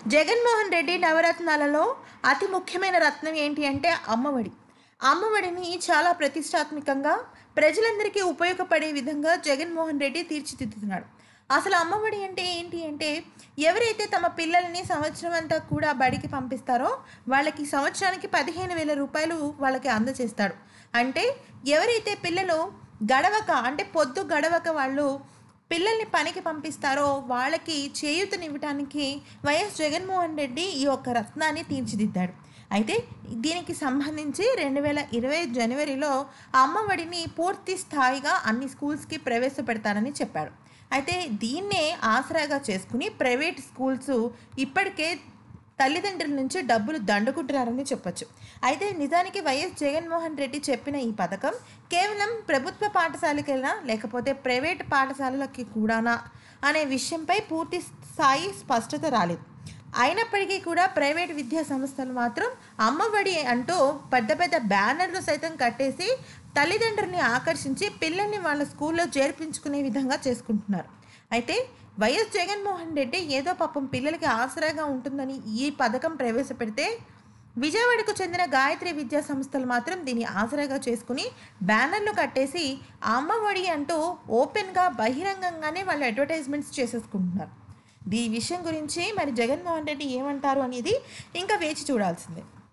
జగన్మోహన్ రెడ్డి నవరత్నాలలో అతి ముఖ్యమైన రత్నం ఏంటి అంటే అమ్మఒడి అమ్మఒడిని చాలా ప్రతిష్టాత్మకంగా ప్రజలందరికీ ఉపయోగపడే విధంగా జగన్మోహన్ రెడ్డి తీర్చిదిద్దుతున్నాడు అసలు అమ్మఒడి అంటే ఏంటి అంటే ఎవరైతే తమ పిల్లల్ని సంవత్సరం అంతా కూడా బడికి పంపిస్తారో వాళ్ళకి సంవత్సరానికి పదిహేను వేల రూపాయలు వాళ్ళకి అందజేస్తాడు అంటే ఎవరైతే పిల్లలు గడవక అంటే పొద్దు గడవక వాళ్ళు పిల్లల్ని పనికి పంపిస్తారో వాళ్ళకి చేయూతనివ్వటానికి వైఎస్ జగన్మోహన్ రెడ్డి ఈ యొక్క రత్నాన్ని తీర్చిదిద్దాడు అయితే దీనికి సంబంధించి రెండు వేల ఇరవై జనవరిలో అమ్మఒడిని పూర్తి స్థాయిగా అన్ని స్కూల్స్కి ప్రవేశపెడతానని చెప్పాడు అయితే దీన్నే ఆసరాగా చేసుకుని ప్రైవేట్ స్కూల్స్ ఇప్పటికే తల్లిదండ్రుల నుంచి డబ్బులు దండుకుంటున్నారని చెప్పొచ్చు అయితే నిజానికి వైఎస్ జగన్మోహన్ రెడ్డి చెప్పిన ఈ పథకం కేవలం ప్రభుత్వ పాఠశాలకైనా లేకపోతే ప్రైవేట్ పాఠశాలలకి కూడానా అనే విషయంపై పూర్తి స్థాయి స్పష్టత రాలేదు అయినప్పటికీ కూడా ప్రైవేట్ విద్యా సంస్థలు మాత్రం అమ్మఒడి అంటూ పెద్ద పెద్ద బ్యానర్లు సైతం కట్టేసి తల్లిదండ్రుల్ని ఆకర్షించి పిల్లల్ని వాళ్ళ స్కూల్లో చేర్పించుకునే విధంగా చేసుకుంటున్నారు అయితే వైఎస్ జగన్మోహన్ రెడ్డి ఏదో పాపం పిల్లలకి ఆసరాగా ఉంటుందని ఈ పథకం ప్రవేశపెడితే విజయవాడకు చెందిన గాయత్రి విద్యా సంస్థలు మాత్రం దీన్ని ఆసరాగా చేసుకుని బ్యానర్లు కట్టేసి అమ్మఒడి అంటూ ఓపెన్గా బహిరంగంగానే వాళ్ళు అడ్వర్టైజ్మెంట్స్ చేసేసుకుంటున్నారు ఈ విషయం గురించి మరి జగన్మోహన్ రెడ్డి ఏమంటారు అనేది ఇంకా వేచి చూడాల్సిందే